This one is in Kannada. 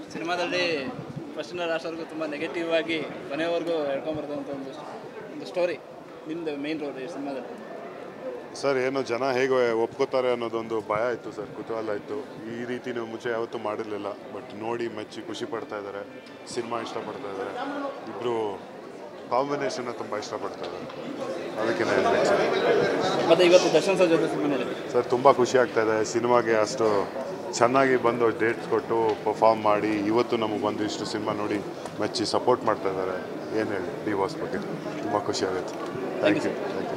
ಸಿನಿಮಾದಲ್ಲಿ ಫಸ್ಟಿಂದ ಲಾಸ್ಟ್ವರೆಗೂ ತುಂಬ ನೆಗೆಟಿವ್ ಆಗಿ ಕೊನೆವರೆಗೂ ಹೇಳ್ಕೊಂಬರ್ತಂಥ ಒಂದು ಒಂದು ಸ್ಟೋರಿ ನಿಮ್ಮದು ಮೇನ್ ರೋಲ್ ಈ ಸಿನಿಮಾದಲ್ಲಿ ಸರ್ ಏನು ಜನ ಹೇಗೆ ಒಪ್ಕೋತಾರೆ ಅನ್ನೋದೊಂದು ಭಯ ಇತ್ತು ಸರ್ ಕುತೂಹಲ ಇತ್ತು ಈ ರೀತಿ ನೀವು ಮುಂಚೆ ಯಾವತ್ತೂ ಮಾಡಿರಲಿಲ್ಲ ಬಟ್ ನೋಡಿ ಮೆಚ್ಚಿ ಖುಷಿ ಪಡ್ತಾ ಇದ್ದಾರೆ ಸಿನಿಮಾ ಇಷ್ಟಪಡ್ತಾ ಇದ್ದಾರೆ ಇಬ್ಬರು ಕಾಂಬಿನೇಷನ್ನ ತುಂಬ ಇಷ್ಟಪಡ್ತಾ ಇದ್ದಾರೆ ಅದಕ್ಕೆ ನಾನು ಮತ್ತು ಇವತ್ತು ದರ್ಶನ್ ಸರ್ ಜೊತೆ ಸಿನಿಮಾ ನೋಡಿದ್ವಿ ಸರ್ ತುಂಬ ಖುಷಿ ಆಗ್ತಾ ಇದೆ ಸಿನಿಮಾಗೆ ಅಷ್ಟು ಚೆನ್ನಾಗಿ ಬಂದು ಡೇಟ್ಸ್ ಕೊಟ್ಟು ಪರ್ಫಾರ್ಮ್ ಮಾಡಿ ಇವತ್ತು ನಮಗೆ ಬಂದು ಇಷ್ಟು ಸಿನಿಮಾ ನೋಡಿ ಮೆಚ್ಚಿ ಸಪೋರ್ಟ್ ಮಾಡ್ತಾ ಇದ್ದಾರೆ ಏನು ಹೇಳಿ ಡಿ ಬಾಸ್ ಬಗ್ಗೆ ತುಂಬ ಖುಷಿ ಆಗುತ್ತೆ ಥ್ಯಾಂಕ್ ಯು ಥ್ಯಾಂಕ್ ಯು